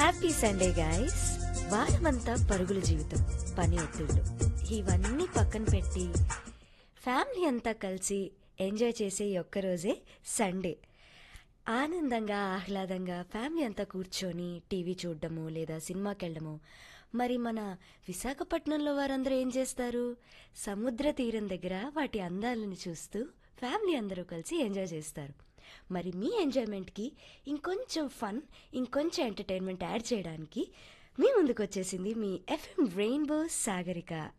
happy Sunday guys వారమంతా పరుగుల జీవితం పని ఒత్తిళ్ళు ఇవన్నీ పక్కన పెట్టి ఫ్యామిలీ అంతా కలిసి ఎంజాయ్ చేసే ఈ ఒక్క రోజే సండే ఆనందంగా ఆహ్లాదంగా ఫ్యామిలీ అంతా కూర్చొని టీవీ చూడడము లేదా సినిమాకి వెళ్ళడము మరి మన విశాఖపట్నంలో వారందరూ ఏం చేస్తారు సముద్ర తీరం దగ్గర వాటి అందాలను చూస్తూ ఫ్యామిలీ అందరూ కలిసి ఎంజాయ్ చేస్తారు మరి మీ ఎంజాయ్మెంట్కి ఇంకొంచెం ఫన్ ఇంకొంచెం ఎంటర్టైన్మెంట్ యాడ్ చేయడానికి మీ ముందుకు వచ్చేసింది మీ ఎఫ్ఎం రెయిన్బో సాగరిక